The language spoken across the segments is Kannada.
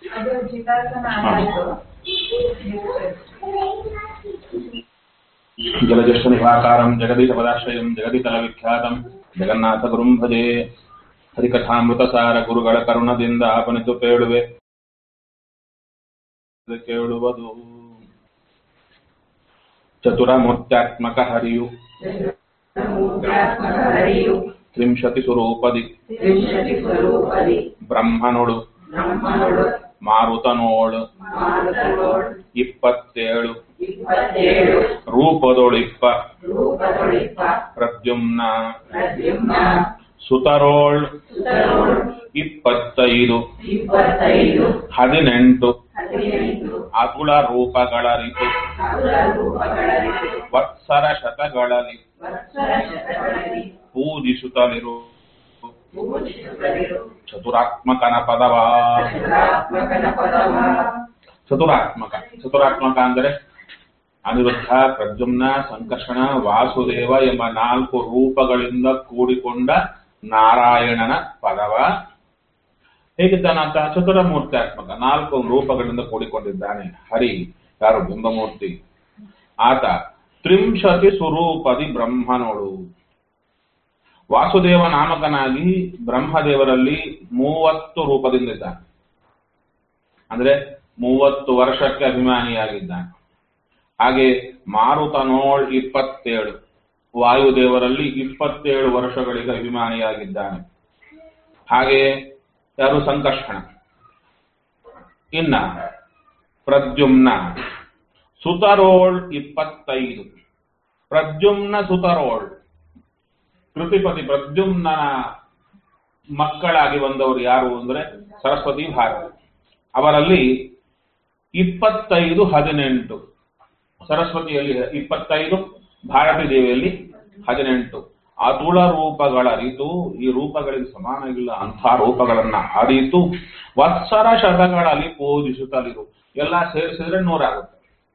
ಅದು ಜಿತಾಸನ ಆಧಾರಿತ ಜಲಜ್ಯೇಷ್ಠ ನಿಭಾಕಾರಂ ಜಗದೀಶ ಪದಾಶ್ರಯಂ ಜಗದಿತಲ ವಿಖ್ಯಾತಂ ಜಗನ್ನಾಥ ಗುರುಂ ಭಜೆ ಹರಿಕಥಾಮೃತಸಾರ ಗುರುಗಳ ಕರುಣದಿಂದ ಆಪನಿತು ಕೇಳುವೆ ಕೇಳುವುದು ಚತುರಮೂರ್ತ್ಯಾತ್ಮಕ ಹರಿಯು ಮೂರ್ತ್ಯಾತ್ಮಕ ಹರಿಯು ತ್ರಿಂಶತಿ ಸ್ವರೂಪದಿ ತ್ರಿಂಶತಿ ಸ್ವರೂಪದಿ ಬ್ರಹ್ಮನೊಡು ಬ್ರಹ್ಮನೊಡು ಮಾರುತನೋಳು ಮಾರುತನೋಡು ಇಪ್ಪತ್ತೇಳು ಇಪ್ಪತ್ತೇಳು ರೂಪದೊಳಿಪ್ಪ ರೂಪದೊಳಿಪ್ಪ ಪ್ರದ್ಯುಮ್ನ ಪ್ರದ್ಯುಮ್ನ ಸುತರೋಳ್ ಸುತರೋಳು ಇಪ್ಪತ್ತೈದು ಇಪ್ಪತ್ತೈದು ಹದಿನೆಂಟು ಹದಿನೆಂಟು ಅತುಳ ರೂಪಗಳರಿತು ಅಸುರ ರೂಪಗಳಲ್ಲಿ ವತ್ಸರ ಶತಗಳಲ್ಲಿ ವತ್ಸರ ಶತಗಳಲ್ಲಿ ಪೂಜಿಸುತ್ತಲಿರು ಪೂಜಿಸುತ್ತಲಿರು ಚತುರಾತ್ಮಕನ ಪದವ ಚತುರಾತ್ಮಕನ ಪದವ ಚತುರಾತ್ಮಕ ಚತುರಾತ್ಮಕ ಅಂದರೆ ಅನಿರುದ್ಧ ಪ್ರದ್ಯುಮ್ನ ಸಂಕರ್ಷಣ ವಾಸುದೇವ ಎಂಬ ನಾಲ್ಕು ರೂಪಗಳಿಂದ ಕೂಡಿಕೊಂಡ ನಾರಾಯಣನ ಪದವ ಹೇಗಿದ್ದಾನಾತ ಚತುರಮೂರ್ತ್ಯಾತ್ಮಕ ನಾಲ್ಕು ರೂಪಗಳಿಂದ ಕೂಡಿಕೊಂಡಿದ್ದಾನೆ ಹರಿ ಯಾರು ಬಿಂಬಮೂರ್ತಿ ಆತ ತ್ರಿಂಶತಿ ಸ್ವರೂಪದಿ ಬ್ರಹ್ಮನೋಳು ವಾಸುದೇವ ನಾಮಕನಾಗಿ ಬ್ರಹ್ಮದೇವರಲ್ಲಿ ಮೂವತ್ತು ರೂಪದಿಂದಿದ್ದಾನೆ ಅಂದ್ರೆ ಮೂವತ್ತು ವರ್ಷಕ್ಕೆ ಅಭಿಮಾನಿಯಾಗಿದ್ದಾನೆ ಹಾಗೆ ಮಾರುತನೋಳ್ ಇಪ್ಪತ್ತೇಳು ವಾಯುದೇವರಲ್ಲಿ ಇಪ್ಪತ್ತೇಳು ವರ್ಷಗಳಿಗೆ ಅಭಿಮಾನಿಯಾಗಿದ್ದಾನೆ ಹಾಗೆ ಯಾರು ಸಂಕರ್ಷಣ ಇನ್ನ ಪ್ರದ್ಯುಮ್ನ ಸುತರೋಳ್ ಇಪ್ಪತ್ತೈದು ಪ್ರದ್ಯುಮ್ನ ಸುತರೋಳ್ ಕೃತಿಪತಿ ಪ್ರದ್ಯುಮ್ನ ಮಕ್ಕಳಾಗಿ ಬಂದವರು ಯಾರು ಅಂದ್ರೆ ಸರಸ್ವತಿ ಭಾರತಿ ಅವರಲ್ಲಿ ಇಪ್ಪತ್ತೈದು ಹದಿನೆಂಟು ಸರಸ್ವತಿಯಲ್ಲಿ ಇಪ್ಪತ್ತೈದು ಭಾರತೀ ದೇವಿಯಲ್ಲಿ ಹದಿನೆಂಟು ಅತುಳ ರೂಪಗಳ ಅರಿತು ಈ ರೂಪಗಳಿಗೆ ಸಮಾನ ಇಲ್ಲ ಅಂಥ ರೂಪಗಳನ್ನ ಅರಿತು ವತ್ಸರ ಶತಗಳಲ್ಲಿ ಪೂಜಿಸುತ್ತಲಿರು ಎಲ್ಲ ಸೇರಿಸಿದ್ರೆ ನೂರಾಗುತ್ತೆ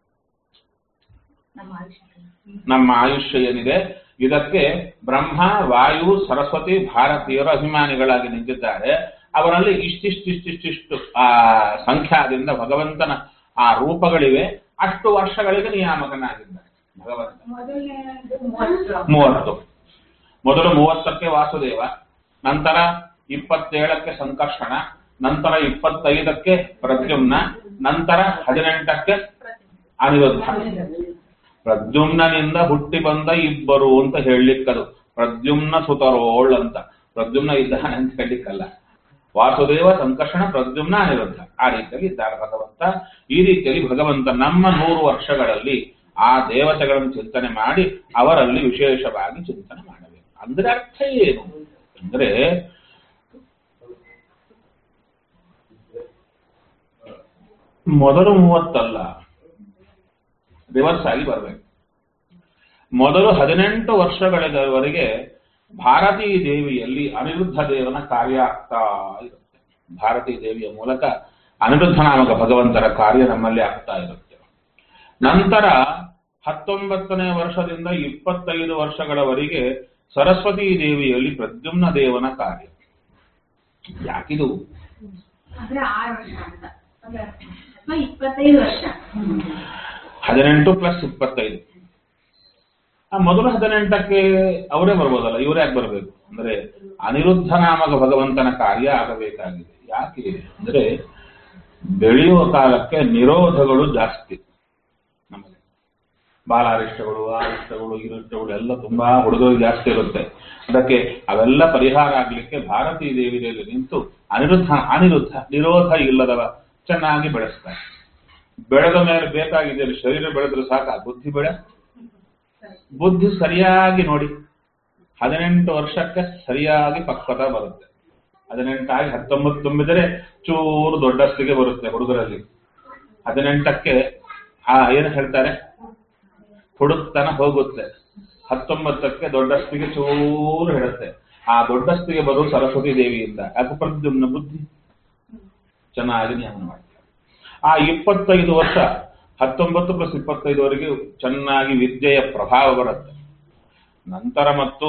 ನಮ್ಮ ಆಯುಷ್ಯ ಏನಿದೆ ಇದಕ್ಕೆ ಬ್ರಹ್ಮ ವಾಯು ಸರಸ್ವತಿ ಭಾರತೀಯರು ಅಭಿಮಾನಿಗಳಾಗಿ ನಿಂತಿದ್ದಾರೆ ಅವರಲ್ಲಿ ಇಷ್ಟಿಷ್ಟಿಷ್ಟಿಷ್ಟಿಷ್ಟು ಆ ಸಂಖ್ಯಾದಿಂದ ಭಗವಂತನ ಆ ರೂಪಗಳಿವೆ ಅಷ್ಟು ವರ್ಷಗಳಿಗೆ ನಿಯಾಮಕನಾಗಿದ್ದಾನೆ ಭಗವಂತ ಮೊದಲನೇದು ಮೂವತ್ತು ಮೂವತ್ತು ಮೊದಲು ಮೂವತ್ತಕ್ಕೆ ವಾಸುದೇವ ನಂತರ ಇಪ್ಪತ್ತೇಳಕ್ಕೆ ಸಂಕರ್ಷಣ ನಂತರ ಇಪ್ಪತ್ತೈದಕ್ಕೆ ಪ್ರದ್ಯುಮ್ನ ನಂತರ ಹದಿನೆಂಟಕ್ಕೆ ಅನಿರುದ್ಧ ಪ್ರದ್ಯುಮ್ನನಿಂದ ಹುಟ್ಟಿ ಬಂದ ಇಬ್ಬರು ಅಂತ ಹೇಳಲಿಕ್ಕದು ಪ್ರದ್ಯುಮ್ನ ಸುತರೋಳ್ ಅಂತ ಪ್ರದ್ಯುಮ್ನ ಇದ್ದಾನೆ ಅಂತ ಹೇಳಲಿಕ್ಕಲ್ಲ ವಾಸುದೇವ ಸಂಕರ್ಷಣ ಪ್ರದ್ಯುಮ್ನ ಅನಿರುದ್ಧ ಆ ರೀತಿಯಲ್ಲಿ ಇದ್ದಾರೆ ಭಗವಂತ ಈ ರೀತಿಯಲ್ಲಿ ಭಗವಂತ ನಮ್ಮ ನೂರು ವರ್ಷಗಳಲ್ಲಿ ಆ ದೇವತೆಗಳನ್ನು ಚಿಂತನೆ ಮಾಡಿ ಅವರಲ್ಲಿ ವಿಶೇಷವಾಗಿ ಚಿಂತನೆ ಮಾಡಬೇಕು ಅಂದ್ರೆ ಅರ್ಥ ಏನು ಅಂದ್ರೆ ಮೊದಲು ಮೂವತ್ತಲ್ಲ ರಿವರ್ಸ್ ಆಗಿ ಬರಬೇಕು ಮೊದಲು ಹದಿನೆಂಟು ವರ್ಷಗಳವರೆಗೆ ಭಾರತೀ ದೇವಿಯಲ್ಲಿ ಅನಿರುದ್ಧ ದೇವನ ಕಾರ್ಯ ಆಗ್ತಾ ಇರುತ್ತೆ ಭಾರತೀ ದೇವಿಯ ಮೂಲಕ ಅನಿರುದ್ಧ ನಾಮಕ ಭಗವಂತರ ಕಾರ್ಯ ನಮ್ಮಲ್ಲಿ ಆಗ್ತಾ ಇರುತ್ತೆ ನಂತರ ಹತ್ತೊಂಬತ್ತನೇ ವರ್ಷದಿಂದ ಇಪ್ಪತ್ತೈದು ವರ್ಷಗಳವರೆಗೆ ಸರಸ್ವತೀ ದೇವಿಯಲ್ಲಿ ಪ್ರದ್ಯುಮ್ನ ದೇವನ ಕಾರ್ಯ ಯಾಕಿದು ಅಂದ್ರೆ ಆರು ವರ್ಷ ಅಂತ ಅಲ್ಲ, ಅಥವಾ ಇಪ್ಪತ್ತೈದು ವರ್ಷ ಹದಿನೆಂಟು ಪ್ಲಸ್ ಇಪ್ಪತ್ತೈದು ಆ ಮೊದಲು ಹದಿನೆಂಟಕ್ಕೆ ಅವರೇ ಬರ್ಬೋದಲ್ಲ ಇವರೇ ಯಾಕೆ ಬರಬೇಕು ಅಂದ್ರೆ ಅನಿರುದ್ಧ ನಾಮಕ ಭಗವಂತನ ಕಾರ್ಯ ಆಗಬೇಕಾಗಿದೆ ಯಾಕೆ ಅಂದ್ರೆ ಬೆಳೆಯುವ ಕಾಲಕ್ಕೆ ನಿರೋಧಗಳು ಜಾಸ್ತಿ ನಮಗೆ ಬಾಲಾರಿಷ್ಟಗಳು ಆರಿಷ್ಟಗಳು ಇರಿಷ್ಟಗಳು ಎಲ್ಲ ತುಂಬಾ ಹುಡುಗರು ಜಾಸ್ತಿ ಇರುತ್ತೆ ಅದಕ್ಕೆ ಅವೆಲ್ಲ ಪರಿಹಾರ ಆಗ್ಲಿಕ್ಕೆ ಭಾರತೀ ದೇವಿಯಲ್ಲಿ ನಿಂತು ಅನಿರುದ್ಧ ಅನಿರುದ್ಧ ನಿರೋಧ ಇಲ್ಲದವ ಚೆನ್ನಾಗಿ ಬೆಳೆಸ್ತಾರೆ ಬೆಳೆದ ಮೇಲೆ ಬೇಕಾಗಿದೆ ಶರೀರ ಬೆಳೆದ್ರೆ ಸಾಕ ಬುದ್ಧಿ ಬೆಳೆ ಬುದ್ಧಿ ಸರಿಯಾಗಿ ನೋಡಿ ಹದಿನೆಂಟು ವರ್ಷಕ್ಕೆ ಸರಿಯಾಗಿ ಪಕ್ವತ ಬರುತ್ತೆ ಹದಿನೆಂಟಾಗಿ ಹತ್ತೊಂಬತ್ತು ತುಂಬಿದರೆ ಚೂರು ದೊಡ್ಡಸ್ತಿಗೆ ಬರುತ್ತೆ ಹುಡುಗರಲ್ಲಿ ಹದಿನೆಂಟಕ್ಕೆ ಆ ಏನು ಹೇಳ್ತಾರೆ ಹುಡುಕ್ತನ ಹೋಗುತ್ತೆ ಹತ್ತೊಂಬತ್ತಕ್ಕೆ ದೊಡ್ಡಸ್ತಿಗೆ ಚೂರು ಹೇಳುತ್ತೆ ಆ ದೊಡ್ಡಸ್ತಿಗೆ ಬರೋದು ಸರಸ್ವತಿ ದೇವಿಯಿಂದ ಯಾಕೆ ಪ್ರದ್ಯುಮ್ನ ಬುದ್ಧಿ ಚೆನ್ನಾಗಿ ಜ್ಞಾನ ಮಾಡ್ತಾರೆ ಆ ಇಪ್ಪತ್ತೈದು ವರ್ಷ ಹತ್ತೊಂಬತ್ತು ಪ್ಲಸ್ ಇಪ್ಪತ್ತೈದವರೆಗೆ ಚೆನ್ನಾಗಿ ವಿದ್ಯೆಯ ಪ್ರಭಾವ ಬರುತ್ತೆ ನಂತರ ಮತ್ತು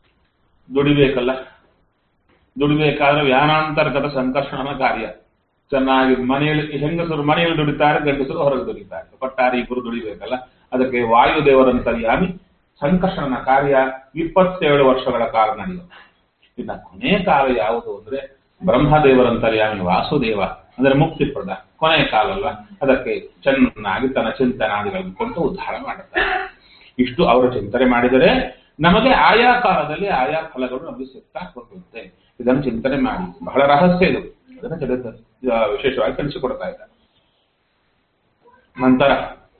ದುಡಿಬೇಕಲ್ಲ ದುಡಿಬೇಕಾದ್ರೆ ವ್ಯಾನಾಂತರ್ಗತ ಸಂಕರ್ಷಣನ ಕಾರ್ಯ ಚೆನ್ನಾಗಿ ಮನೆಯಲ್ಲಿ ಹೆಂಗಸರು ಮನೆಯಲ್ಲಿ ದುಡಿತಾರೆ ಗಂಡಸರು ಹೊರಗೆ ದುಡಿತಾರೆ ಒಟ್ಟಾರೆ ಇಬ್ಬರು ದುಡಿಬೇಕಲ್ಲ ಅದಕ್ಕೆ ವಾಯುದೇವರಂತರ್ಯಾಮಿ ಸಂಕರ್ಷಣನ ಕಾರ್ಯ ಇಪ್ಪತ್ತೇಳು ವರ್ಷಗಳ ಕಾಲ ನಡೆಯುತ್ತೆ ಇನ್ನ ಕೊನೆ ಕಾಲ ಯಾವುದು ಅಂದ್ರೆ ಬ್ರಹ್ಮದೇವರಂತರ್ಯಾಮಿ ವಾಸುದೇವ ಅಂದ್ರೆ ಮುಕ್ತಿಪ್ರದ ಕೊನೆಯ ಕಾಲ ಅಲ್ಲ ಅದಕ್ಕೆ ಚೆನ್ನಾಗಿ ತನ್ನ ಚಿಂತನಾದಿಗಳನ್ನು ಕೊಟ್ಟು ಉದ್ಧಾರ ಮಾಡುತ್ತಾರೆ ಇಷ್ಟು ಅವರು ಚಿಂತನೆ ಮಾಡಿದರೆ ನಮಗೆ ಆಯಾ ಕಾಲದಲ್ಲಿ ಆಯಾ ಫಲಗಳು ನಮಗೆ ಸಿಗ್ತಾ ಹೋಗುತ್ತೆ ಇದನ್ನು ಚಿಂತನೆ ಮಾಡಿ ಬಹಳ ರಹಸ್ಯ ಇದು ಅದನ್ನು ತಿಳಿದ ವಿಶೇಷವಾಗಿ ತಿಳಿಸಿಕೊಡ್ತಾ ಇದ್ದಾರೆ ನಂತರ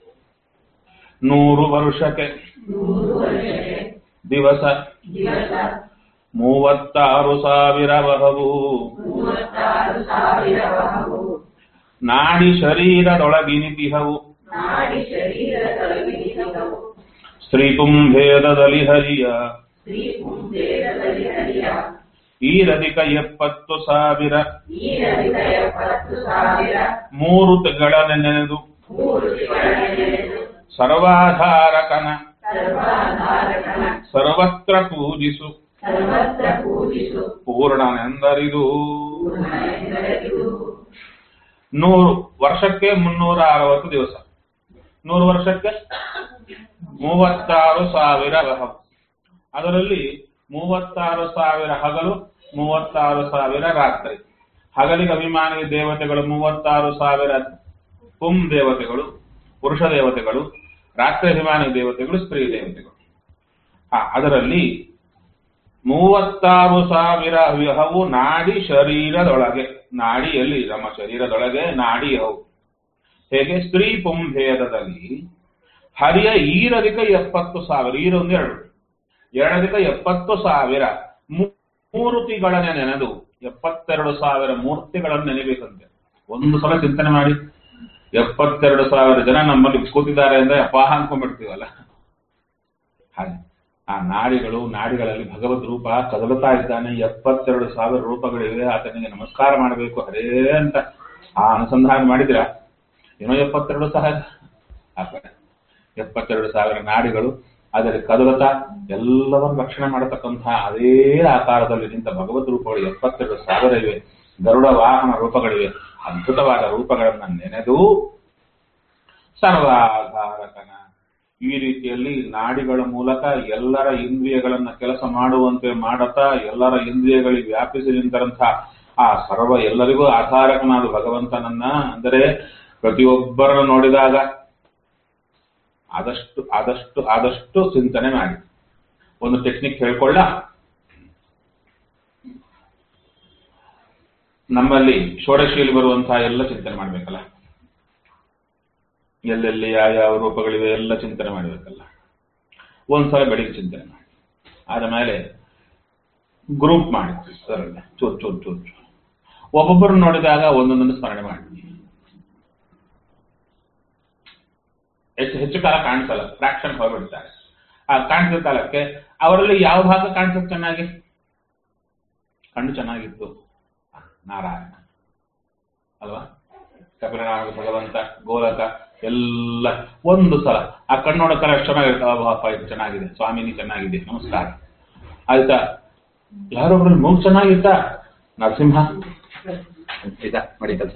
ನೂರು ವರ್ಷಕ್ಕೆ ನೂರು ವರ್ಷಕ್ಕೆ ದಿವಸ ದಿವಸ ಮೂವತ್ತಾರು ಸಾವಿರ ಬಹವು ಮೂವತ್ತಾರು ಸಾವಿರ ವಹವು ನಾಡಿ ಶರೀರದೊಳಗಿನಿತಿಹವು ನಾಡಿ ಶರೀರದೊಳಗಿನಿಸವು ಸ್ತ್ರೀ ಪುಂಭೇದದಲ್ಲಿ ಹರಿಯ ಸ್ತ್ರೀ ಪುಂಭೇದದಲ್ಲಿ ಹರಿಯ ಈರಧಿಕ ಎಪ್ಪತ್ತು ಸಾವಿರ ಈ ರವಿಕ ಎಪ್ಪತ್ತು ಸಾವಿರ ಮೂರು ತಿಂಗಳ ನೆನೆದು ಮೂರು ತಿಂಗಳನ್ನೆಳೆದು ಸರ್ವಾಧಾರಕನ ಸರ್ವಾಧಾರಕನ ಸರ್ವತ್ರ ಪೂಜಿಸು ಸರ್ವತ್ರ ಪೂಜಿಸು ಪೂರ್ಣನೆಂದರಿದು ಪೂರ್ಣನೆಂದರಿದು ನೂರು ವರ್ಷಕ್ಕೆ ಮುನ್ನೂರ ಅರವತ್ತು ದಿವಸ ನೂರು ವರ್ಷಕ್ಕೆ ಮೂವತ್ತಾರು ಸಾವಿರ ವಹವು ಅದರಲ್ಲಿ ಮೂವತ್ತಾರು ಸಾವಿರ ಹಗಲು ಮೂವತ್ತಾರು ಸಾವಿರ ರಾತ್ರಿ ಹಗಲಿಗೆ ಅಭಿಮಾನಿ ದೇವತೆಗಳು ಮೂವತ್ತಾರು ಸಾವಿರ ಪುಂ ದೇವತೆಗಳು ಪುರುಷ ದೇವತೆಗಳು ರಾತ್ರಿ ಅಭಿಮಾನಿ ದೇವತೆಗಳು ಸ್ತ್ರೀ ದೇವತೆಗಳು ಹಾ ಅದರಲ್ಲಿ ಮೂವತ್ತಾರು ಸಾವಿರ ವಿಹವು ನಾಡಿ ಶರೀರದೊಳಗೆ ನಾಡಿಯಲ್ಲಿ ನಮ್ಮ ಶರೀರದೊಳಗೆ ನಾಡಿ ಹವು ಹೇಗೆ ಸ್ತ್ರೀ ಪುಂಭೇದದಲ್ಲಿ ಹರಿಯ ಈರಧಿಕ ಎಪ್ಪತ್ತು ಸಾವಿರ ಈರೊಂದು ಎರಡು ಎರಡಧಿಕ ಎಪ್ಪತ್ತು ಸಾವಿರ ಮೂ- ಮೂರ್ತಿಗಳನ್ನೇ ನೆನೆದು ಎಪ್ಪತ್ತೆರಡು ಸಾವಿರ ಮೂರ್ತಿಗಳನ್ನು ನೆನೆಬೇಕಂತೆ ಒಂದು ಸಲ ಚಿಂತನೆ ಮಾಡಿ ಎಪ್ಪತ್ತೆರಡು ಸಾವಿರ ಜನ ನಮ್ಮಲ್ಲಿ ಕೂತಿದ್ದಾರೆ ಅಂದ್ರೆ ಅಪಾಹ ಅನ್ಕೊಂಡ್ಬಿಡ್ತೀವಲ್ಲ ಹಾಗೆ ಆ ನಾಡಿಗಳು ನಾಡಿಗಳಲ್ಲಿ ಭಗವದ್ ರೂಪ ಕದಲುತ್ತಾ ಇದ್ದಾನೆ ಎಪ್ಪತ್ತೆರಡು ಸಾವಿರ ರೂಪಗಳಿವೆ ಆತನಿಗೆ ನಮಸ್ಕಾರ ಮಾಡಬೇಕು ಹರೇ ಅಂತ ಆ ಅನುಸಂಧಾನ ಮಾಡಿದ್ರ ಏನೋ ಎಪ್ಪತ್ತೆರಡು ಸಾವಿರ ಆ ಕಡೆ ಎಪ್ಪತ್ತೆರಡು ಸಾವಿರ ನಾಡಿಗಳು ಅದರಲ್ಲಿ ಕದಲುತ್ತಾ ಎಲ್ಲವನ್ನು ರಕ್ಷಣೆ ಮಾಡತಕ್ಕಂತಹ ಅದೇ ಆಕಾರದಲ್ಲಿ ನಿಂತ ಭಗವದ್ ರೂಪಗಳು ಎಪ್ಪತ್ತೆರಡು ಸಾವಿರ ಇವೆ ಗರುಡ ವಾಹನ ರೂಪಗಳಿವೆ ಅದ್ಭುತವಾದ ರೂಪಗಳನ್ನ ನೆನೆದು ಸರ್ವಾಧಾರಕನ ಈ ರೀತಿಯಲ್ಲಿ ನಾಡಿಗಳ ಮೂಲಕ ಎಲ್ಲರ ಇಂದ್ರಿಯಗಳನ್ನ ಕೆಲಸ ಮಾಡುವಂತೆ ಮಾಡತಾ ಎಲ್ಲರ ಇಂದ್ರಿಯಗಳಿಗೆ ವ್ಯಾಪಿಸಿ ನಿಂತರಂತಹ ಆ ಸರ್ವ ಎಲ್ಲರಿಗೂ ಆಧಾರಕನಾದ ಭಗವಂತನನ್ನ ಅಂದರೆ ಪ್ರತಿಯೊಬ್ಬರನ್ನು ನೋಡಿದಾಗ ಆದಷ್ಟು ಆದಷ್ಟು ಆದಷ್ಟು ಚಿಂತನೆ ಮಾಡಿ ಒಂದು ಟೆಕ್ನಿಕ್ ಹೇಳ್ಕೊಳ್ಳ ನಮ್ಮಲ್ಲಿ ಷೋಡಶಿಯಲ್ಲಿ ಬರುವಂತಹ ಎಲ್ಲ ಚಿಂತನೆ ಮಾಡ್ಬೇಕಲ್ಲ ಎಲ್ಲೆಲ್ಲಿ ಯಾವ ಯಾವ ರೂಪಗಳಿವೆ ಎಲ್ಲ ಚಿಂತನೆ ಮಾಡಬೇಕಲ್ಲ ಒಂದ್ಸಲ ಬೆಳಿಗ್ಗೆ ಚಿಂತನೆ ಮಾಡಿ ಆದ ಮೇಲೆ ಗ್ರೂಪ್ ಮಾಡಿ ಅದರಲ್ಲಿ ಚೂರು ಚೂರು ಚೂರು ಚೂರು ಒಬ್ಬೊಬ್ಬರು ನೋಡಿದಾಗ ಒಂದೊಂದನ್ನು ಸ್ಮರಣೆ ಮಾಡಿ ಹೆಚ್ಚು ಹೆಚ್ಚು ಕಾಲ ಕಾಣಿಸಲ್ಲ ಫ್ರಾಕ್ಷನ್ ಹೋಗ್ಬಿಡ್ತಾರೆ ಆ ಕಾಣಿಸಿದ ಕಾಲಕ್ಕೆ ಅವರಲ್ಲಿ ಯಾವ ಭಾಗ ಕಾಣಿಸೋದು ಚೆನ್ನಾಗಿ ಕಣ್ಣು ಚೆನ್ನಾಗಿತ್ತು ನಾರಾಯಣ ಅಲ್ವಾ ಕಪಿಲನಾಮ ಭಗವಂತ ಗೋಲಕ ಎಲ್ಲ ಒಂದು ಸಲ ಆ ಕಣ್ಣೋಡ ಕಲ ಎಷ್ಟು ಚೆನ್ನಾಗಿರ್ತಾವ ಅಪ್ಪ ಇದು ಚೆನ್ನಾಗಿದೆ ಸ್ವಾಮಿನಿ ಚೆನ್ನಾಗಿದೆ ನಮಸ್ಕಾರ ಆಯ್ತಾ ಯಾರೊಬ್ರಲ್ಲಿ ಮೂಗ್ ಚೆನ್ನಾಗಿತ್ತ ನರಸಿಂಹ ಇದ ಮಾಡಿ ಕೆಲಸ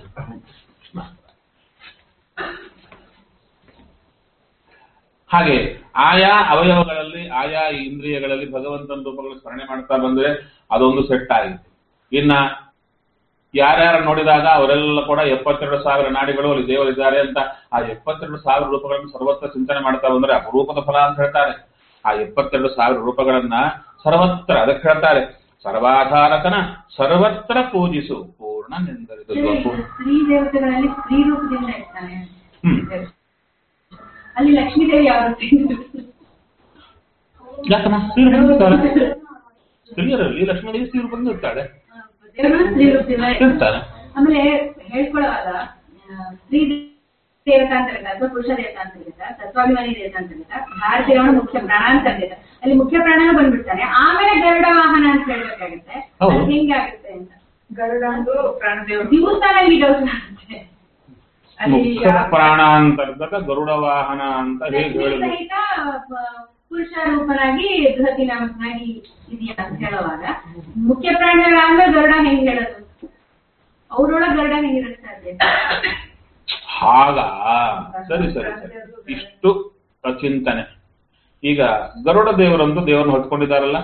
ಹಾಗೆ ಆಯಾ ಅವಯವಗಳಲ್ಲಿ ಆಯಾ ಇಂದ್ರಿಯಗಳಲ್ಲಿ ಭಗವಂತನ ರೂಪಗಳು ಸ್ಮರಣೆ ಮಾಡ್ತಾ ಬಂದ್ರೆ ಅದೊಂದು ಸೆಟ್ ಆಯಿತು ಇನ್ನ ಯಾರ್ಯಾರು ನೋಡಿದಾಗ ಅವರೆಲ್ಲ ಕೂಡ ಎಪ್ಪತ್ತೆರಡು ಸಾವಿರ ನಾಡಿಗಳು ಅಲ್ಲಿ ದೇವರಿದ್ದಾರೆ ಅಂತ ಆ ಎಪ್ಪತ್ತೆರಡು ಸಾವಿರ ರೂಪಗಳನ್ನು ಸರ್ವತ್ರ ಚಿಂತನೆ ಮಾಡ್ತಾ ಬಂದ್ರೆ ಅಪರೂಪದ ಫಲ ಅಂತ ಹೇಳ್ತಾರೆ ಆ ಎಪ್ಪತ್ತೆರಡು ಸಾವಿರ ರೂಪಗಳನ್ನ ಸರ್ವತ್ರ ಅದಕ್ಕೆ ಹೇಳ್ತಾರೆ ಸರ್ವಾಧಾರಕನ ಸರ್ವತ್ರ ಪೂಜಿಸು ಪೂರ್ಣ ನೆಂದರಿದು ಸ್ತ್ರೀ ದೇವತೆಗಳಲ್ಲಿ ಸ್ತ್ರೀ ರೂಪದಿಂದ ಇರ್ತಾನೆ ಹ್ಮ್ ಅಲ್ಲಿ ಲಕ್ಷ್ಮೀದೇವಿ ಯಾವ ರೂಪ ಯಾಕಮ್ಮ ಸ್ತ್ರೀರು ಬಂದಿರ್ತಾಳೆ ಸ್ತ್ರೀಯರಲ್ಲಿ ಲಕ್ಷ್ಮೀದೇವಿ ಸ್ತ್ರೀ ರೂಪದಿಂದ ಇರ್ತಾಳೆ ದೇವರು ಸ್ತ್ರೀ ರೂಪದಿಂದ ಇರ್ತಾಳೆ ಆಮೇಲೆ ಹೇಳ್ಕೊಳ್ಳುವಾಗ ಆ, ಸ್ತ್ರೀ ದೇವತಾ ಅಂತ ಇರುತ್ತೆ ಅಥವಾ ಪುರುಷ ದೇವತಾ ಅಂತ ಇರುತ್ತೆ ತತ್ವಾಭಿಮಾನಿ ದೇವತಾ ಅಂತ ಇರುತ್ತೆ ಭಾರತೀಯರವಣ ಮುಖ್ಯ ಪ್ರಾಣ ಅಂತ ಇರುತ್ತೆ ಅಲ್ಲಿ ಮುಖ್ಯ ಪ್ರಾಣನೂ ಬಂದ್ಬಿಡ್ತಾನೆ ಆಮೇಲೆ ಗರುಡ ವಾಹನ ಅಂತ ಹೇಳ್ಬೇಕಾಗುತ್ತೆ ಹೌದು. ಅದು ಹೆಂಗಾಗುತ್ತೆ ಅಂತ ಗರುಡ ಒಂದು ಪ್ರಾಣದೇವರು ದಿವಸ ನನಗೆ ಡೌಟ್ ಆಗುತ್ತೆ ಅಲ್ಲಿ ಮುಖ್ಯ ಪ್ರಾಣಾಂತರ್ಗತ ಗರುಡ ವಾಹನ ಅಂತ ಹೇಗೆ ಲಕ್ಷ್ಮೀ ಹೇಳುದು ಸಹಿತ ಪ- ಪುರುಷ ರೂಪನಾಗಿ ಬೃಹತಿ ನಾಮಕನಾಗಿ ಇದೆಯಾ ಅಂತ ಹೇಳುವಾಗ ಮುಖ್ಯ ಪ್ರಾಣಗಳಾದ್ಮೇಲೆ ಗರುಡ ಹೆಂಗ್ ಹೇಳೋದು ಅವ್ರೊಳಗೆ ಗರುಡ ಹೆಂಗಿರುತ್ತೆ ಹಾಗ ಸರಿ ಸರಿ ಸರಿ ಇಷ್ಟು ಚಿಂತನೆ ಈಗ ಗರುಡ ದೇವರಂತೂ ದೇವರನ್ನು ಹೊತ್ಕೊಂಡಿದ್ದಾರಲ್ಲ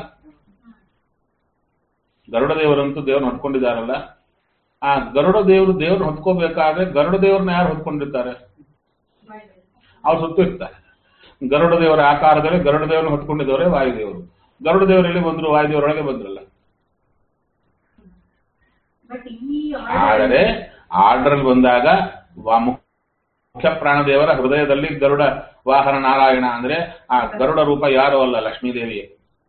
ಗರುಡ ದೇವರಂತೂ ದೇವರನ್ನ ಹೊತ್ಕೊಂಡಿದ್ದಾರಲ್ಲ ಆ ಗರುಡ ದೇವರು ದೇವ್ರನ್ನ ಹೊತ್ಕೋಬೇಕಾದ್ರೆ ಗರುಡ ದೇವ್ರನ್ನ ಯಾರು ಹೊತ್ಕೊಂಡಿರ್ತಾರೆ ಅವ್ರು ಸುತ್ತು ಇರ್ತಾರೆ ಗರುಡ ದೇವರ ಆಕಾರದಲ್ಲಿ ಗರುಡ ದೇವರನ್ನ ಹೊತ್ಕೊಂಡಿದ್ದವರೇ ವಾಯುದೇವರು ಗರುಡ ದೇವರು ಎಲ್ಲಿ ಬಂದ್ರು ವಾಯುದೇವರೊಳಗೆ ಬಂದ್ರಲ್ಲ ಬಟ್ ಈ ಆದರೆ ಆರ್ಡರ್ ಬಂದಾಗ ವಾ- ಮುಖ್ಯ ಪ್ರಾಣದೇವರ ಹೃದಯದಲ್ಲಿ ಗರುಡ ವಾಹನ ನಾರಾಯಣ ಅಂದ್ರೆ ಆ ಗರುಡ ರೂಪ ಯಾರು ಅಲ್ಲ ಲಕ್ಷ್ಮೀದೇವಿಯೇ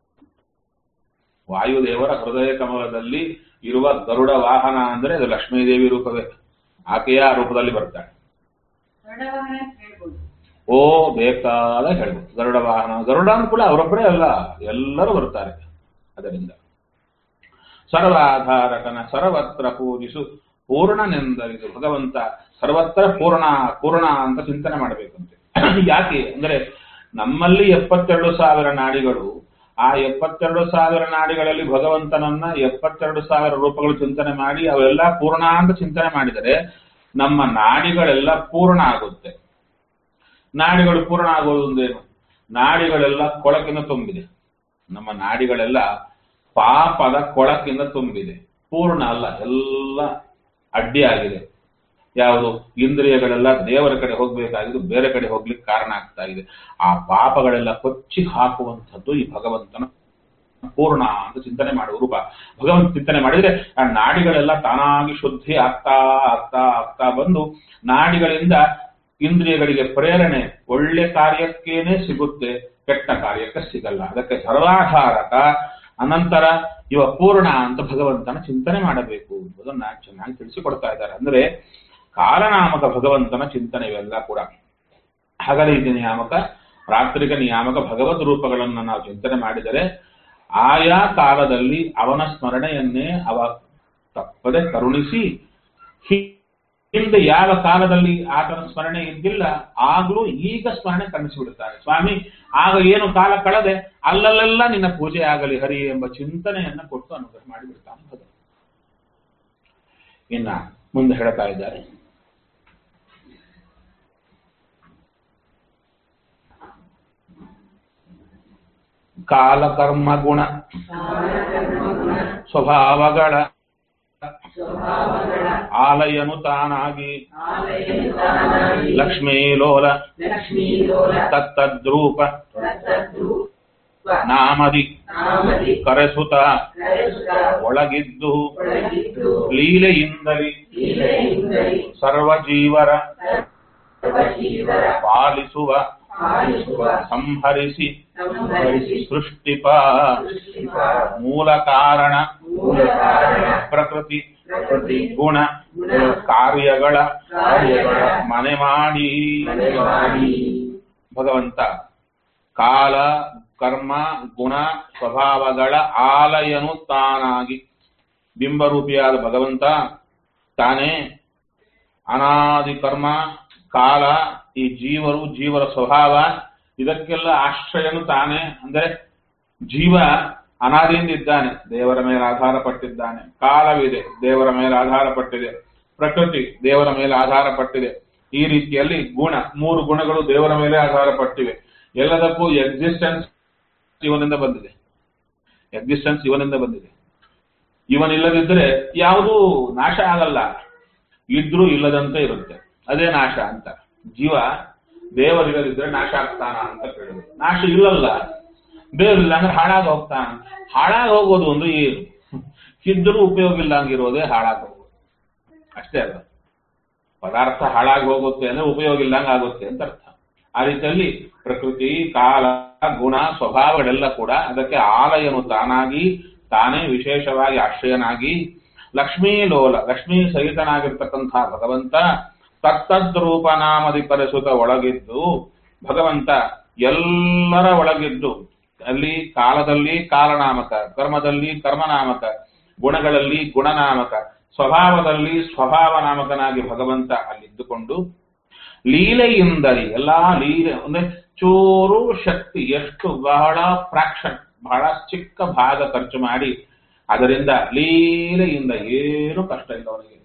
ವಾಯುದೇವರ ಹೃದಯ ಕಮಲದಲ್ಲಿ ಇರುವ ಗರುಡ ವಾಹನ ಅಂದ್ರೆ ಅದು ಲಕ್ಷ್ಮೀದೇವಿ ರೂಪವೇ ಆಕೆಯ ಆ ರೂಪದಲ್ಲಿ ಬರ್ತಾಳೆ ಗರುಡವಾಹನ ಅಂತ ಹೇಳ್ಬೋದು ಓ ಬೇಕಾದ ಹೇಳ್ಬೋದು ಗರುಡ ವಾಹನ ಗರುಡ ಕೂಡ ಅವರೊಬ್ಬರೇ ಅಲ್ಲ ಎಲ್ಲರೂ ಬರ್ತಾರೆ ಅದರಿಂದ ಸರ್ವಾಧಾರಕನ ಸರ್ವತ್ರ ಪೂಜಿಸು ಪೂರ್ಣನೆಂದರಿದು ಭಗವಂತ ಸರ್ವತ್ರ ಪೂರ್ಣ ಪೂರ್ಣ ಅಂತ ಚಿಂತನೆ ಮಾಡಬೇಕಂತೆ ಯಾಕೆ ಅಂದ್ರೆ ನಮ್ಮಲ್ಲಿ ಎಪ್ಪತ್ತೆರಡು ಸಾವಿರ ನಾಡಿಗಳು ಆ ಎಪ್ಪತ್ತೆರಡು ಸಾವಿರ ನಾಡಿಗಳಲ್ಲಿ ಭಗವಂತನನ್ನ ಎಪ್ಪತ್ತೆರಡು ಸಾವಿರ ರೂಪಗಳು ಚಿಂತನೆ ಮಾಡಿ ಅವೆಲ್ಲ ಪೂರ್ಣ ಅಂತ ಚಿಂತನೆ ಮಾಡಿದರೆ ನಮ್ಮ ನಾಡಿಗಳೆಲ್ಲ ಪೂರ್ಣ ಆಗುತ್ತೆ ನಾಡಿಗಳು ಪೂರ್ಣ ಆಗೋದೊಂದೇನು ನಾಡಿಗಳೆಲ್ಲ ಕೊಳಕಿನ ತುಂಬಿದೆ ನಮ್ಮ ನಾಡಿಗಳೆಲ್ಲ ಪಾಪದ ಕೊಳಕಿಂದ ತುಂಬಿದೆ ಪೂರ್ಣ ಅಲ್ಲ ಎಲ್ಲ ಅಡ್ಡಿ ಆಗಿದೆ ಯಾವುದು ಇಂದ್ರಿಯಗಳೆಲ್ಲ ದೇವರ ಕಡೆ ಹೋಗ್ಬೇಕಾಗಿದ್ದು ಬೇರೆ ಕಡೆ ಹೋಗ್ಲಿಕ್ಕೆ ಕಾರಣ ಆಗ್ತಾ ಇದೆ ಆ ಪಾಪಗಳೆಲ್ಲ ಕೊಚ್ಚಿ ಹಾಕುವಂಥದ್ದು ಈ ಭಗವಂತನ ಪೂರ್ಣ ಅಂತ ಚಿಂತನೆ ಮಾಡುವ ರೂಪ ಭಗವಂತ ಚಿಂತನೆ ಮಾಡಿದ್ರೆ ಆ ನಾಡಿಗಳೆಲ್ಲ ತಾನಾಗಿ ಶುದ್ಧಿ ಆಗ್ತಾ ಆಗ್ತಾ ಆಗ್ತಾ ಬಂದು ನಾಡಿಗಳಿಂದ ಇಂದ್ರಿಯಗಳಿಗೆ ಪ್ರೇರಣೆ ಒಳ್ಳೆ ಕಾರ್ಯಕ್ಕೇನೆ ಸಿಗುತ್ತೆ ಕೆಟ್ಟ ಕಾರ್ಯಕ್ಕೆ ಸಿಗಲ್ಲ ಅದಕ್ಕೆ ಸರ್ವಾಧಾರಕ ಅನಂತರ ಇವ ಪೂರ್ಣ ಅಂತ ಭಗವಂತನ ಚಿಂತನೆ ಮಾಡಬೇಕು ಎಂಬುದನ್ನ ಚೆನ್ನಾಗಿ ತಿಳಿಸಿಕೊಡ್ತಾ ಇದ್ದಾರೆ ಅಂದ್ರೆ ಕಾಲನಾಮಕ ಭಗವಂತನ ಚಿಂತನೆ ಇವೆಲ್ಲ ಕೂಡ ಹಗಲಿಗೆ ನಿಯಾಮಕ ರಾತ್ರಿಕ ನಿಯಾಮಕ ಭಗವದ್ ರೂಪಗಳನ್ನು ನಾವು ಚಿಂತನೆ ಮಾಡಿದರೆ ಆಯಾ ಕಾಲದಲ್ಲಿ ಅವನ ಸ್ಮರಣೆಯನ್ನೇ ಅವ ತಪ್ಪದೆ ಕರುಣಿಸಿ ಹಿ- ಹಿಂದೆ ಯಾವ ಕಾಲದಲ್ಲಿ ಆತನ ಸ್ಮರಣೆ ಇದ್ದಿಲ್ಲ ಆಗ್ಲೂ ಈಗ ಸ್ಮರಣೆ ಕಣಿಸಿಬಿಡುತ್ತಾನೆ ಸ್ವಾಮಿ ಆಗ ಏನು ಕಾಲ ಕಳೆದೆ ಅಲ್ಲಲ್ಲೆಲ್ಲ ನಿನ್ನ ಪೂಜೆ ಆಗಲಿ ಹರಿ ಎಂಬ ಚಿಂತನೆಯನ್ನ ಕೊಟ್ಟು ಅನುಗ್ರಹ ಮಾಡಿಬಿಡ್ತಾನೆ ಭಗವಂತ ಇನ್ನ ಮುಂದೆ ಹೇಳ್ತಾ ಇದ್ದಾರೆ ಕಾಲ ಕರ್ಮ ಗುಣ ಸ್ವಭಾವಗಳ ಸ್ವಭಾವಗಳ ಆಲಯನು ತಾನಾಗಿ ಆಲಯನುತಾನಾಗಿ ಲಕ್ಷ್ಮೀ ಲೋಲ ಲಕ್ಷ್ಮೀಲೋಲ ತತ್ತದ್ರೂಪ ತತ್ತದ್ರೂಪ ನಾಮದಿ ನಾಮದಿ ಕರೆಸುತ್ತ ಕರೆಸುತ್ತ ಒಳಗಿದ್ದು ಒಳಗಿದ್ದು ಲೀಲೆಯಿಂದಲಿ ಲೀಲೆಯಿಂದಲೇ ಸರ್ವ ಜೀವರ ಸರ್ವಜೀವರ ಪಾಲಿಸುವ ಪಾಲಿಸುವ ಸಂಹರಿಸಿ ಸಂಹರಿಸಿ ಸೃಷ್ಟಿಪ ಸೃಷ್ಟಿಪ ಮೂಲ ಕಾರಣ ಮೂಲ ಕಾರಣ ಪ್ರಕೃತಿ ಪ್ರಕೃತಿ ಗುಣ ಗುಣ ಕಾರ್ಯಗಳ ಕಾರ್ಯಗಳ ಮನೆ ಮಾಡಿ ಮನೆ ಮಾಡಿ ಭಗವಂತ ಕಾಲ ಕರ್ಮ ಗುಣ ಸ್ವಭಾವಗಳ ಆಲಯನು ತಾನಾಗಿ ಬಿಂಬರೂಪಿಯಾದ ಭಗವಂತ ತಾನೇ ಅನಾದಿ ಕರ್ಮ ಕಾಲ ಈ ಜೀವರು ಜೀವರ ಸ್ವಭಾವ ಇದಕ್ಕೆಲ್ಲ ಆಶ್ರಯನು ತಾನೇ ಅಂದ್ರೆ ಜೀವ ಅನಾದಿಯಿಂದ ಇದ್ದಾನೆ ದೇವರ ಮೇಲೆ ಆಧಾರ ಪಟ್ಟಿದ್ದಾನೆ ಕಾಲವಿದೆ ದೇವರ ಮೇಲೆ ಆಧಾರ ಪಟ್ಟಿದೆ ಪ್ರಕೃತಿ ದೇವರ ಮೇಲೆ ಆಧಾರ ಪಟ್ಟಿದೆ ಈ ರೀತಿಯಲ್ಲಿ ಗುಣ ಮೂರು ಗುಣಗಳು ದೇವರ ಮೇಲೆ ಆಧಾರ ಪಟ್ಟಿವೆ ಎಲ್ಲದಕ್ಕೂ ಎಕ್ಸಿಸ್ಟೆನ್ಸ್ ಇವನಿಂದ ಬಂದಿದೆ ಎಕ್ಸಿಸ್ಟೆನ್ಸ್ ಇವನಿಂದ ಬಂದಿದೆ ಇವನಿಲ್ಲದಿದ್ದರೆ ಯಾವುದೂ ನಾಶ ಆಗಲ್ಲ ಇದ್ರೂ ಇಲ್ಲದಂತೆ ಇರುತ್ತೆ ಅದೇ ನಾಶ ಅಂತ ಜೀವ ದೇವರಿಲ್ಲದಿದ್ರೆ ನಾಶ ಆಗ್ತಾನ ಅಂತ ಕೇಳಿದ್ರು ನಾಶ ಇಲ್ಲಲ್ಲ ದೇವರಿಲ್ಲ ಅಂದ್ರೆ ಹಾಳಾಗಿ ಹೋಗ್ತಾನ ಹಾಳಾಗಿ ಹೋಗೋದು ಒಂದು ಏನು ಇದ್ರೂ ಉಪಯೋಗ ಇಲ್ಲ ಹಂಗಿರೋದೇ ಹಾಳಾಗಿ ಹೋಗೋದು ಅಷ್ಟೇ ಅಲ್ಲ ಪದಾರ್ಥ ಹಾಳಾಗಿ ಹೋಗುತ್ತೆ ಅಂದ್ರೆ ಉಪಯೋಗ ಇಲ್ಲಂಗ ಆಗುತ್ತೆ ಅಂತ ಅರ್ಥ ಆ ರೀತಿಯಲ್ಲಿ ಪ್ರಕೃತಿ ಕಾಲ ಗುಣ ಸ್ವಭಾವಗಳೆಲ್ಲ ಕೂಡ ಅದಕ್ಕೆ ಆಲಯನು ತಾನಾಗಿ ತಾನೇ ವಿಶೇಷವಾಗಿ ಆಶ್ರಯನಾಗಿ ಲಕ್ಷ್ಮೀ ಲೋಲ ಲಕ್ಷ್ಮೀ ಸಹಿತನಾಗಿರ್ತಕ್ಕಂಥ ಭಗವಂತ ತತ್ತದ್ರೂಪ ನಾಮದಿ ಪರಿಸುತ ಒಳಗಿದ್ದು ಭಗವಂತ ಎಲ್ಲರ ಒಳಗಿದ್ದು ಅಲ್ಲಿ ಕಾಲದಲ್ಲಿ ಕಾಲನಾಮಕ ಕರ್ಮದಲ್ಲಿ ಕರ್ಮನಾಮಕ ಗುಣಗಳಲ್ಲಿ ಗುಣನಾಮಕ ಸ್ವಭಾವದಲ್ಲಿ ಸ್ವಭಾವ ನಾಮಕನಾಗಿ ಭಗವಂತ ಅಲ್ಲಿದ್ದುಕೊಂಡು ಲೀಲೆಯಿಂದಲೇ ಎಲ್ಲಾ ಲೀಲೆ ಅಂದ್ರೆ ಚೂರು ಶಕ್ತಿ ಎಷ್ಟು ಬಹಳ ಫ್ರಾಕ್ಷನ್ ಬಹಳ ಚಿಕ್ಕ ಭಾಗ ಖರ್ಚು ಮಾಡಿ ಅದರಿಂದ ಲೀಲೆಯಿಂದ ಏನು ಕಷ್ಟ ಇಲ್ಲ ಅವನಿಗೆ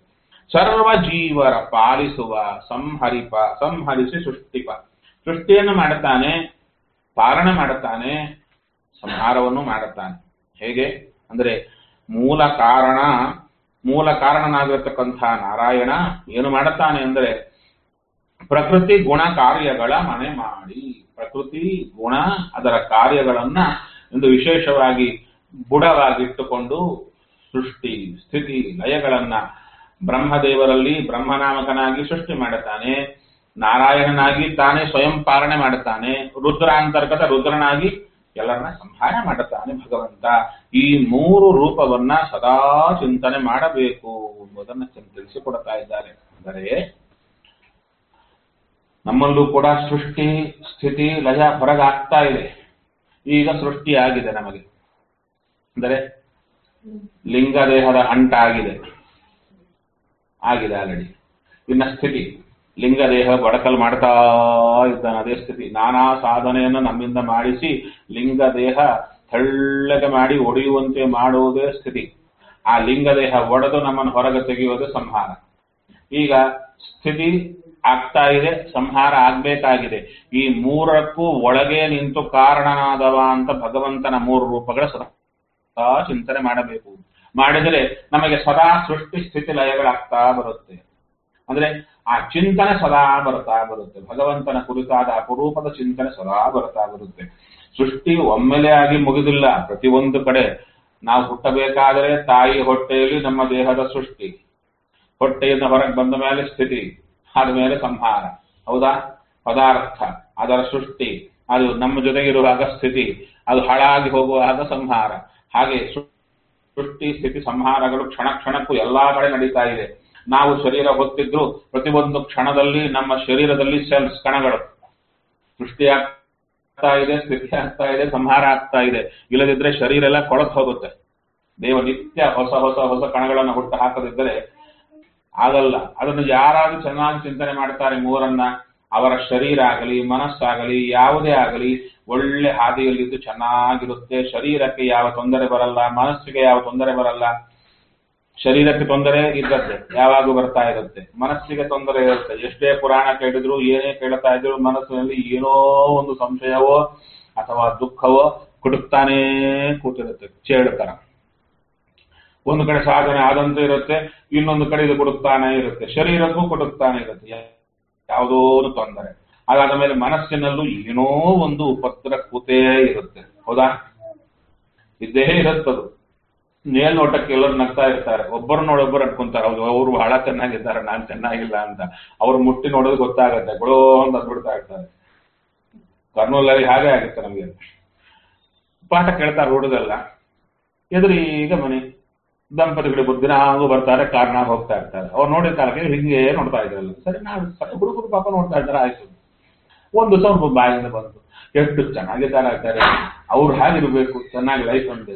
ಸರ್ವ ಜೀವರ ಪಾಲಿಸುವ ಸಂಹರಿಪ ಸಂಹರಿಸಿ ಸೃಷ್ಟಿಪ ಸೃಷ್ಟಿಯನ್ನು ಮಾಡುತ್ತಾನೆ ಪಾಲನೆ ಮಾಡುತ್ತಾನೆ ಸಂಹಾರವನ್ನು ಮಾಡುತ್ತಾನೆ ಹೇಗೆ ಅಂದ್ರೆ ಮೂಲ ಕಾರಣ ಮೂಲ ಕಾರಣನಾಗಿರತಕ್ಕಂಥ ನಾರಾಯಣ ಏನು ಮಾಡುತ್ತಾನೆ ಅಂದ್ರೆ ಪ್ರಕೃತಿ ಗುಣ ಕಾರ್ಯಗಳ ಮನೆ ಮಾಡಿ ಪ್ರಕೃತಿ ಗುಣ ಅದರ ಕಾರ್ಯಗಳನ್ನ ಒಂದು ವಿಶೇಷವಾಗಿ ಬುಡವಾಗಿಟ್ಟುಕೊಂಡು ಸೃಷ್ಟಿ ಸ್ಥಿತಿ ಲಯಗಳನ್ನ ಬ್ರಹ್ಮದೇವರಲ್ಲಿ ಬ್ರಹ್ಮನಾಮಕನಾಗಿ ಸೃಷ್ಟಿ ಮಾಡುತ್ತಾನೆ ನಾರಾಯಣನಾಗಿ ತಾನೇ ಸ್ವಯಂ ಪಾಲನೆ ಮಾಡುತ್ತಾನೆ ರುದ್ರಾಂತರ್ಗತ ರುದ್ರನಾಗಿ ಎಲ್ಲರನ್ನ ಸಂಹಾರ ಮಾಡುತ್ತಾನೆ ಭಗವಂತ ಈ ಮೂರು ರೂಪವನ್ನ ಸದಾ ಚಿಂತನೆ ಮಾಡಬೇಕು ಎಂಬುದನ್ನು ತಿಳಿಸಿಕೊಡ್ತಾ ಇದ್ದಾರೆ ಅಂದರೆ ನಮ್ಮಲ್ಲೂ ಕೂಡ ಸೃಷ್ಟಿ ಸ್ಥಿತಿ ಲಯ ಹೊರಗಾಗ್ತಾ ಇದೆ ಈಗ ಸೃಷ್ಟಿಯಾಗಿದೆ ನಮಗೆ ಅಂದರೆ ಲಿಂಗದೇಹದ ಅಂಟಾಗಿದೆ ಆಗಿದೆ ಆಲ್ರೆಡಿ ಇನ್ನ ಸ್ಥಿತಿ ಲಿಂಗದೇಹ ಬಡಕಲ್ ಮಾಡ್ತಾ ಇದ್ದಾನೆ ಅದೇ ಸ್ಥಿತಿ ನಾನಾ ಸಾಧನೆಯನ್ನು ನಮ್ಮಿಂದ ಮಾಡಿಸಿ ಲಿಂಗದೇಹ ತೆಳ್ಳಗೆ ಮಾಡಿ ಒಡೆಯುವಂತೆ ಮಾಡುವುದೇ ಸ್ಥಿತಿ ಆ ಲಿಂಗದೇಹ ಒಡೆದು ನಮ್ಮನ್ನು ಹೊರಗೆ ತೆಗೆಯುವುದು ಸಂಹಾರ ಈಗ ಸ್ಥಿತಿ ಆಗ್ತಾ ಇದೆ ಸಂಹಾರ ಆಗ್ಬೇಕಾಗಿದೆ ಈ ಮೂರಕ್ಕೂ ಒಳಗೆ ನಿಂತು ಕಾರಣನಾದವ ಅಂತ ಭಗವಂತನ ಮೂರು ರೂಪಗಳ ಸದಾ ಚಿಂತನೆ ಮಾಡಬೇಕು ಮಾಡಿದರೆ ನಮಗೆ ಸದಾ ಸೃಷ್ಟಿ ಸ್ಥಿತಿ ಲಯಗಳಾಗ್ತಾ ಬರುತ್ತೆ ಅಂದ್ರೆ ಆ ಚಿಂತನೆ ಸದಾ ಬರ್ತಾ ಬರುತ್ತೆ ಭಗವಂತನ ಕುರಿತಾದ ಅಪರೂಪದ ಚಿಂತನೆ ಸದಾ ಬರ್ತಾ ಬರುತ್ತೆ ಸೃಷ್ಟಿ ಒಮ್ಮೆಲೆ ಆಗಿ ಮುಗಿದಿಲ್ಲ ಪ್ರತಿಯೊಂದು ಕಡೆ ನಾವು ಹುಟ್ಟಬೇಕಾದರೆ ತಾಯಿ ಹೊಟ್ಟೆಯಲ್ಲಿ ನಮ್ಮ ದೇಹದ ಸೃಷ್ಟಿ ಹೊಟ್ಟೆಯಿಂದ ಹೊರಗೆ ಬಂದ ಮೇಲೆ ಸ್ಥಿತಿ ಆದ್ಮೇಲೆ ಸಂಹಾರ ಹೌದಾ ಪದಾರ್ಥ ಅದರ ಸೃಷ್ಟಿ ಅದು ನಮ್ಮ ಜೊತೆಗಿರುವಾಗ ಸ್ಥಿತಿ ಅದು ಹಾಳಾಗಿ ಹೋಗುವಾಗ ಸಂಹಾರ ಹಾಗೆ ಸೃಷ್ಟಿ ಸ್ಥಿತಿ ಸಂಹಾರಗಳು ಕ್ಷಣ ಕ್ಷಣಕ್ಕೂ ಎಲ್ಲಾ ಕಡೆ ನಡೀತಾ ಇದೆ ನಾವು ಶರೀರ ಹೊತ್ತಿದ್ರು ಪ್ರತಿಯೊಂದು ಕ್ಷಣದಲ್ಲಿ ನಮ್ಮ ಶರೀರದಲ್ಲಿ ಸೆಲ್ಸ್ ಕಣಗಳು ಸೃಷ್ಟಿ ಆಗ್ತಾ ಇದೆ ಸ್ಥಿತಿ ಆಗ್ತಾ ಇದೆ ಸಂಹಾರ ಆಗ್ತಾ ಇದೆ ಇಲ್ಲದಿದ್ರೆ ಶರೀರ ಎಲ್ಲ ಕೊಳತು ಹೋಗುತ್ತೆ ದೇವ ನಿತ್ಯ ಹೊಸ ಹೊಸ ಹೊಸ ಕಣಗಳನ್ನು ಹುಟ್ಟು ಹಾಕದಿದ್ದರೆ ಆಗಲ್ಲ ಅದನ್ನು ಯಾರಾದ್ರೂ ಚೆನ್ನಾಗಿ ಚಿಂತನೆ ಮಾಡ್ತಾರೆ ಮೂರನ್ನ ಅವರ ಶರೀರ ಆಗಲಿ ಮನಸ್ಸಾಗಲಿ ಯಾವುದೇ ಆಗಲಿ ಒಳ್ಳೆ ಹಾದಿಯಲ್ಲಿದ್ದು ಚೆನ್ನಾಗಿರುತ್ತೆ ಶರೀರಕ್ಕೆ ಯಾವ ತೊಂದರೆ ಬರಲ್ಲ ಮನಸ್ಸಿಗೆ ಯಾವ ತೊಂದರೆ ಬರಲ್ಲ ಶರೀರಕ್ಕೆ ತೊಂದರೆ ಇದ್ದದ್ದೆ ಯಾವಾಗೂ ಬರ್ತಾ ಇರುತ್ತೆ ಮನಸ್ಸಿಗೆ ತೊಂದರೆ ಇರುತ್ತೆ ಎಷ್ಟೇ ಪುರಾಣ ಕೇಳಿದ್ರು ಏನೇ ಕೇಳ್ತಾ ಇದ್ರು ಮನಸ್ಸಿನಲ್ಲಿ ಏನೋ ಒಂದು ಸಂಶಯವೋ ಅಥವಾ ದುಃಖವೋ ಕುಡುಕ್ತಾನೇ ಕೂತಿರುತ್ತೆ ಚೇಳ್ತರ ಒಂದು ಕಡೆ ಸಾಧನೆ ಆದಂತೆ ಇರುತ್ತೆ ಇನ್ನೊಂದು ಕಡೆ ಇದು ಕುಡುಕ್ತಾನೆ ಇರುತ್ತೆ ಶರೀರಕ್ಕೂ ಕುಡುಕ್ತಾನೆ ಇರುತ್ತೆ ಯಾವುದೋ ಒಂದು ತೊಂದರೆ ಅದಾದ ಮೇಲೆ ಮನಸ್ಸಿನಲ್ಲೂ ಏನೋ ಒಂದು ಉಪದ್ರ ಕೂತೇ ಇರುತ್ತೆ ಹೌದಾ ಇದ್ದೇ ಇರುತ್ತದು ಮೇಲ್ನೋಟಕ್ಕೆ ಎಲ್ಲರೂ ನಗ್ತಾ ಇರ್ತಾರೆ ಒಬ್ಬರು ನೋಡೊಬ್ಬರು ಅನ್ಕೊಂತಾರೆ ಹೌದು ಅವರು ಬಹಳ ಚೆನ್ನಾಗಿದ್ದಾರೆ ನಾನ್ ಚೆನ್ನಾಗಿಲ್ಲ ಅಂತ ಅವ್ರು ಮುಟ್ಟಿ ನೋಡೋದು ಗೊತ್ತಾಗತ್ತೆ ಗುಳೋ ಅಂತ ಅಂದ್ಬಿಡ್ತಾ ಇರ್ತಾರೆ ಕರ್ನೂಲಲ್ಲಿ ಹಾಗೆ ಆಗುತ್ತೆ ನಮಗೆ ಪಾಠ ಕೇಳ್ತಾರೆ ಹುಡುಗಲ್ಲ ಎದುರೀಗ ಮನೆ ದಂಪತಿಗಳು ಬುದ್ಧಿನ ಹಾಗೂ ಬರ್ತಾರೆ ಕಾರಣ ಹೋಗ್ತಾ ಇರ್ತಾರೆ ಅವ್ರು ನೋಡಿದ ಕಾಲಕ್ಕೆ ಹಿಂಗೆ ನೋಡ್ತಾ ಇದ್ರಲ್ಲ ಸರಿ ನಾವು ಸರಿ ಹುಡುಗರು ಪಾಪ ನೋಡ್ತಾ ಇದ್ದಾರೆ ಆಯ್ತು ಒಂದು ಸ್ವಲ್ಪ ಬಾಯಿಂದ ಬಂತು ಎಷ್ಟು ಚೆನ್ನಾಗಿದ್ದಾರೆ ಆಗ್ತಾರೆ ಅವ್ರು ಹಾಗಿರ್ಬೇಕು ಚೆನ್ನಾಗಿ ಲೈಫ್ ಅಂತ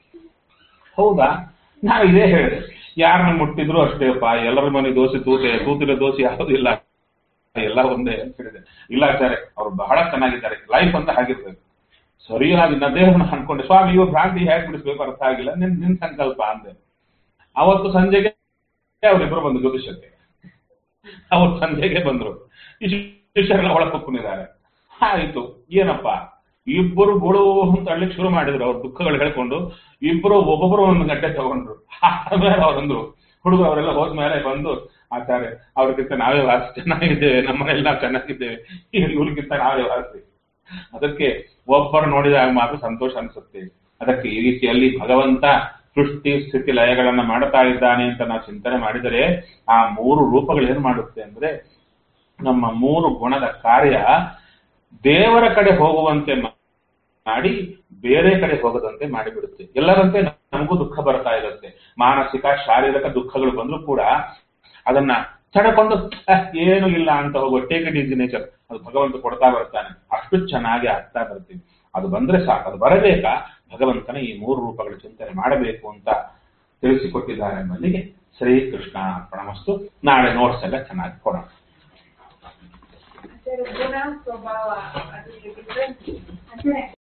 ಹೌದಾ ನಾನು ಇದೇ ಹೇಳಿದೆ ಯಾರನ್ನ ಮುಟ್ಟಿದ್ರು ಅಷ್ಟೇಪ್ಪ ಎಲ್ಲರ ಮನೆ ದೋಸೆ ತೂತೆ ತೂತಿರೋ ದೋಸೆ ಯಾವುದೂ ಇಲ್ಲ ಎಲ್ಲ ಒಂದೇ ಅಂತ ಹೇಳಿದೆ ಇಲ್ಲ ಸರ್ ಅವ್ರು ಬಹಳ ಚೆನ್ನಾಗಿದ್ದಾರೆ ಲೈಫ್ ಅಂತ ಹಾಗಿರ್ಬೇಕು ಸರಿಯಾಗಿ ನಾ ದೇವರನ್ನ ಅನ್ಕೊಂಡೆ ಸ್ವಾಮಿ ಇವ್ರು ಭ್ರಾಂತಿ ಹೇಗೆ ಬಿಡಿಸ್ಬೇಕು ಅರ್ಥ ಆಗಿಲ್ಲ ನಿನ್ ನಿನ್ ಸಂಕಲ್ಪ ಅಂದೆ ಅವತ್ತು ಸಂಜೆಗೆ ಅವರಿಬ್ಬರು ಬಂದು ಜ್ಯೋತಿಷಕ್ಕೆ ಅವತ್ತು ಸಂಜೆಗೆ ಬಂದ್ರು ಈ ಶಿಷ್ಯರೆಲ್ಲ ಒಳ ಕುತ್ಕೊಂಡಿದ್ದಾರೆ ಆಯ್ತು ಏನಪ್ಪ ಇಬ್ಬರು ಗುಳು ಅಂತ ಅಳ್ಲಿಕ್ಕೆ ಶುರು ಮಾಡಿದ್ರು ಅವ್ರ ದುಃಖಗಳು ಹೇಳ್ಕೊಂಡು ಇಬ್ಬರು ಒಬ್ಬೊಬ್ಬರು ಒಂದು ಗಂಟೆ ತಗೊಂಡ್ರು ಆಮೇಲೆ ಅವರಂದ್ರು ಹುಡುಗರು ಅವರೆಲ್ಲ ಹೋದ್ಮೇಲೆ ಬಂದು ಆಚಾರ್ಯ ಅವ್ರಿಗಿಂತ ನಾವೇ ವಾಸಿ ಚೆನ್ನಾಗಿದ್ದೇವೆ ನಮ್ಮನೆಲ್ಲ ನಾವು ಚೆನ್ನಾಗಿದ್ದೇವೆ ಇವ್ರಿಗಿಂತ ನಾವೇ ವಾಸಿ ಅದಕ್ಕೆ ಒಬ್ಬರು ನೋಡಿದಾಗ ಮಾತ್ರ ಸಂತೋಷ ಅನಿಸುತ್ತೆ ಅದಕ್ಕೆ ಈ ರೀತಿಯಲ್ಲಿ ಭಗವಂತ ಸೃಷ್ಟಿ ಸ್ಥಿತಿ ಲಯಗಳನ್ನ ಮಾಡ್ತಾ ಇದ್ದಾನೆ ಅಂತ ನಾವು ಚಿಂತನೆ ಮಾಡಿದರೆ ಆ ಮೂರು ರೂಪಗಳು ಏನ್ ಮಾಡುತ್ತೆ ಅಂದ್ರೆ ನಮ್ಮ ಮೂರು ಗುಣದ ಕಾರ್ಯ ದೇವರ ಕಡೆ ಹೋಗುವಂತೆ ಮಾಡಿ ಬೇರೆ ಕಡೆ ಹೋಗದಂತೆ ಮಾಡಿಬಿಡುತ್ತೆ ಎಲ್ಲರಂತೆ ನಮಗೂ ದುಃಖ ಬರ್ತಾ ಇರುತ್ತೆ ಮಾನಸಿಕ ಶಾರೀರಿಕ ದುಃಖಗಳು ಬಂದರೂ ಕೂಡ ಅದನ್ನ ತಡಕೊಂಡು ಅಹ್, ಏನು ಇಲ್ಲ ಅಂತ ಹೋಗುವ ಟೇಕ್ ಇಟ್ ಈಸಿ ನೇಚರ್ ಅದು ಭಗವಂತ ಕೊಡ್ತಾ ಬರ್ತಾನೆ ಅಷ್ಟು ಚೆನ್ನಾಗಿ ಆಗ್ತಾ ಬರ್ತೀವಿ ಅದು ಬಂದ್ರೆ ಸಾಕು ಅದು ಬರಬೇಕಾ ಭಗವಂತನ ಈ ಮೂರು ರೂಪಗಳ ಚಿಂತನೆ ಮಾಡಬೇಕು ಅಂತ ತಿಳಿಸಿಕೊಟ್ಟಿದ್ದಾರೆ ಎಂಬಲ್ಲಿಗೆ ಶ್ರೀ ಕೃಷ್ಣ ಅರ್ಪಣಮಸ್ತು ನಾಳೆ ನೋಟ್ಸ್ ಎಲ್ಲ ಚೆನ್ನಾಗಿ ಕೊಡೋಣ ಗುಣ ಸ್ವಭಾವ ಅದಕ್ಕೆ ಡಿಫ್ರೆನ್ಸ್ ಅಂದ್ರೆ